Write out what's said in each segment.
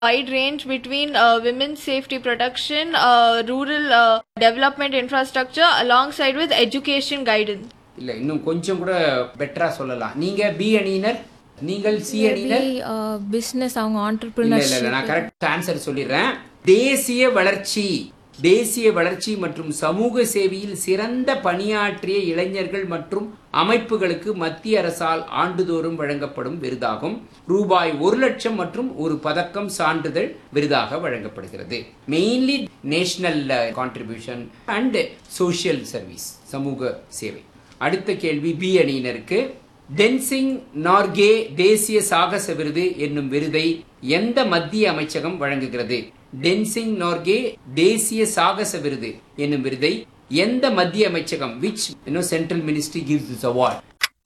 wide range between uh, women's safety protection, uh, rural uh, development infrastructure, alongside with education guidance. இல்ல இன்னும் கொஞ்சம் கூட பெட்டரா சொல்லலாம் நீங்க பி அணியினர் நீங்கள் சி அணியினர் பிஸ்னஸ் அவங்க இல்ல இல்ல ஆண்டர்பிரினர்ஷிப் இல்ல நான் கரெக்ட் ஆன்சர் சொல்லிடுறேன் தேசிய வளர்ச்சி தேசிய வளர்ச்சி மற்றும் சமூக சேவையில் சிறந்த பணியாற்றிய இளைஞர்கள் மற்றும் அமைப்புகளுக்கு மத்திய அரசால் ஆண்டுதோறும் வழங்கப்படும் விருதாகும் ரூபாய் ஒரு லட்சம் மற்றும் ஒரு பதக்கம் சான்றிதழ் விருதாக வழங்கப்படுகிறது mainly national contribution and social service சமூக சேவை அடுத்த கேள்வி பி அணியினருக்கு டென்சிங் நார்கே தேசிய சாகச விருது என்னும் விருதை எந்த மத்திய அமைச்சகம் வழங்குகிறது டென்சிங் நார்கே தேசிய சாகச விருது என்னும் விருதை எந்த மத்திய அமைச்சகம் which you know central ministry gives this award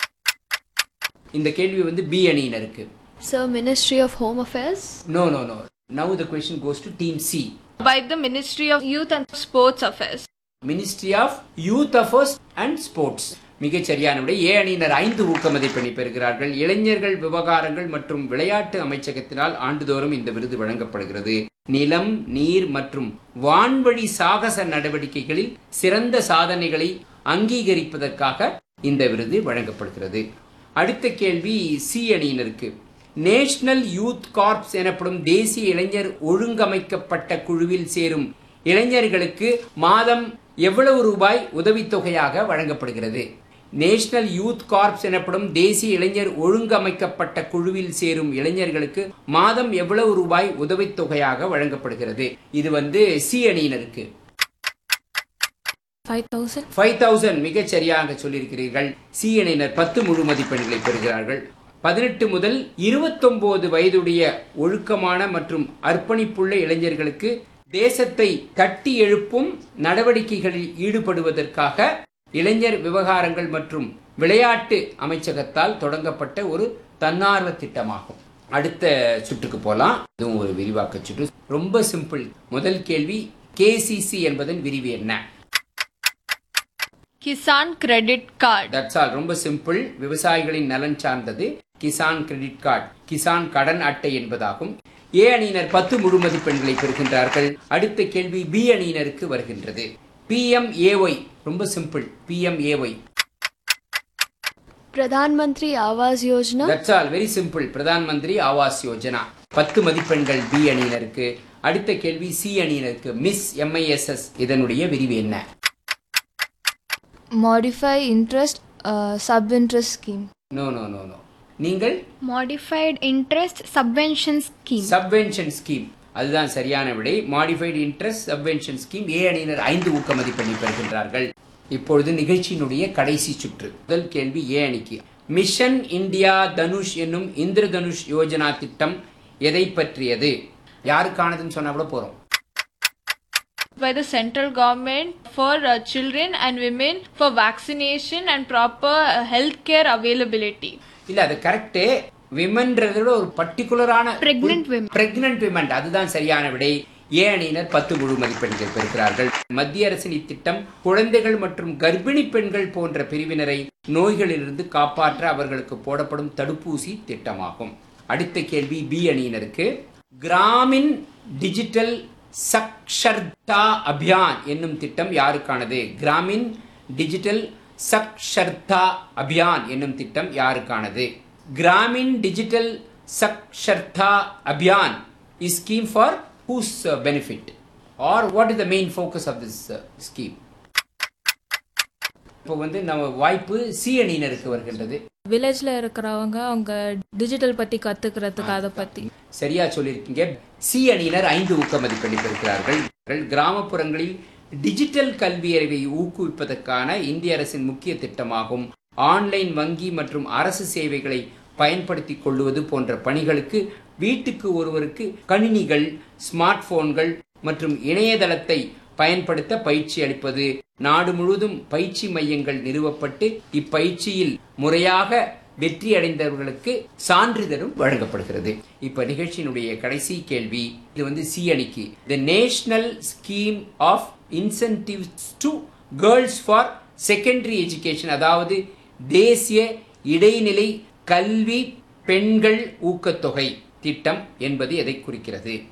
இந்த கேள்வி வந்து பி அணியினருக்கு Sir, Ministry of Home Affairs. No no no now the question goes to team C By the Ministry of Youth and Sports Affairs. Ministry of youth affairs and sports மிகச் சரியான விடை ஏ அணியினர் ஐந்து ஊக்க மதிப்பெண்ணை பெறுகிறார்கள் இளைஞர்கள் விவகாரங்கள் மற்றும் விளையாட்டு அமைச்சகத்தினால் ஆண்டுதோறும் இந்த விருது வழங்கப்படுகிறது நிலம் நீர் மற்றும் வான்வழி சாகச நடவடிக்கைகளில் சிறந்த சாதனைகளை அங்கீகரிப்பதற்காக இந்த விருது வழங்கப்படுகிறது அடுத்த கேள்வி சி அணியினருக்கு நேஷனல் யூத் கார்ப்ஸ் எனப்படும் தேசிய இளைஞர் ஒழுங்கமைக்கப்பட்ட குழுவில் சேரும் இளைஞர்களுக்கு மாதம் எவ்வளவு ரூபாய் உதவித்தொகையாக வழங்கப்படுகிறது நேஷனல் யூத் கார்ப்ஸ் எனப்படும் தேசிய இளைஞர் ஒழுங்கமைக்கப்பட்ட குழுவில் சேரும் இளைஞர்களுக்கு மாதம் எவ்வளவு ரூபாய் உதவித்தொகையாக வழங்கப்படுகிறது இது வந்து சி அணியினருக்கு ஃபைவ் தௌசண்ட் ஃபைவ் தௌசண்ட் மிகச் சரியாக சொல்லியிருக்கிறீர்கள் சி அணியினர் பத்து முழு மதிப்பெண்களை பெறுகிறார்கள் பதினெட்டு முதல் இருபத்தொன்பது வயதுடைய ஒழுக்கமான மற்றும் அர்ப்பணிப்புள்ள இளைஞர்களுக்கு தேசத்தை தட்டி எழுப்பும் நடவடிக்கைகளில் ஈடுபடுவதற்காக இளைஞர் விவகாரங்கள் மற்றும் விளையாட்டு அமைச்சகத்தால் தொடங்கப்பட்ட ஒரு தன்னார்வ திட்டமாகும் அடுத்த சுற்றுக்கு போலாம் இதுவும் ஒரு விரிவாக்க சுற்று ரொம்ப சிம்பிள் முதல் கேள்வி கேசிசி என்பதன் விரிவு என்ன Kisan Credit Card. That's all ரொம்ப சிம்பிள் விவசாயிகளின் நலன் சார்ந்தது கிசான் கிரெடிட் கார்டு கிசான் கடன் அட்டை என்பதாகும் ஏ அணியினர் பத்து முழு மதிப்பெண்களை பெறுகின்றார்கள் அடுத்த கேள்வி பி அணியினருக்கு வருகின்றது பிஎம்ஏஒய் ரொம்ப simple PMAY Pradhan Mantri Awas Yojana. That's all very simple Pradhan Mantri Awas Yojana பத்து மதிப்பெண்கள் பி அணியினருக்கு அடுத்த கேள்வி சி அணியினருக்கு மிஸ் எம்ஐஎஸ்எஸ் இதனுடைய விரிவு என்ன modify interest sub interest scheme no no no no நீங்கள் Modified Interest Subvention Scheme. Subvention scheme அதுதான் சரியான விடை modified interest subvention scheme A அணியினர் ஐந்து ஊக்க மதிப்பெண்ணை பெறுகின்றார்கள் இப்பொழுது நிகழ்ச்சியினுடைய கடைசி சுற்று முதல் கேள்வி ஏ அணிக்கு மிஷன் இந்தியா தனுஷ் என்னும் இந்திர தனுஷ் யோஜனா திட்டம் எதை பற்றியது யாருக்கானதுன்னு சொன்னா கூட போறோம் By the central government for uh, children and women for vaccination and proper uh, healthcare availability. இல்ல அது கரெக்ட் விமன்றத விட ஒரு பர்டிகுலரான Pregnant women. பிரெக்னன்ட் விமன் அதுதான் சரியான விடை ஏ அணியினர் பத்து முழு மதிப்பெண்கள் பெறுகிறார்கள் மத்திய அரசின் இத்திட்டம் குழந்தைகள் மற்றும் கர்ப்பிணி பெண்கள் போன்ற பிரிவினரை நோய்களிலிருந்து காப்பாற்ற அவர்களுக்கு போடப்படும் தடுப்பூசி திட்டமாகும் அடுத்த கேள்வி பி அணியினருக்கு கிராமின் டிஜிட்டல் சக்ஷர்தா அபியான் என்னும் திட்டம் யாருக்கானது கிராமின் டிஜிட்டல் சக்ஷர்தா அபியான் என்னும் திட்டம் யாருக்கானது Gramin digital Saksharta Abhiyan is scheme for whose uh, benefit or what is the main focus of this uh, scheme இப்போ வந்து நம்ம வாய்ப்பு சி அணியினருக்கு வருகின்றது வில்லேஜ்ல இருக்கிறவங்க அவங்க டிஜிட்டல் பத்தி கத்துக்கிறதுக்கு அதை பத்தி சரியா சொல்லியிருக்கீங்க சி அணியினர் ஐந்து ஊக்க மதிப்பெண்ணை பெறுகிறார்கள் கிராமப்புறங்களில் டிஜிட்டல் கல்வி அறிவை ஊக்குவிப்பதற்கான இந்திய அரசின் முக்கிய திட்டமாகும் ஆன்லைன் வங்கி மற்றும் அரசு சேவைகளை பயன்படுத்திக் கொள்வது போன்ற பணிகளுக்கு வீட்டுக்கு ஒருவருக்கு கணினிகள் ஸ்மார்ட் போன்கள் மற்றும் இணையதளத்தை பயன்படுத்த பயிற்சி அளிப்பது நாடு முழுவதும் பயிற்சி மையங்கள் நிறுவப்பட்டு இப்பயிற்சியில் முறையாக வெற்றி அடைந்தவர்களுக்கு சான்றிதழும் வழங்கப்படுகிறது இப்ப நிகழ்ச்சியினுடைய கடைசி கேள்வி இது வந்து சி அணிக்கு the national scheme of incentives to girls for secondary education அதாவது தேசிய இடைநிலை கல்வி பெண்கள் ஊக்கத்தொகை திட்டம் என்பது எதை குறிக்கிறது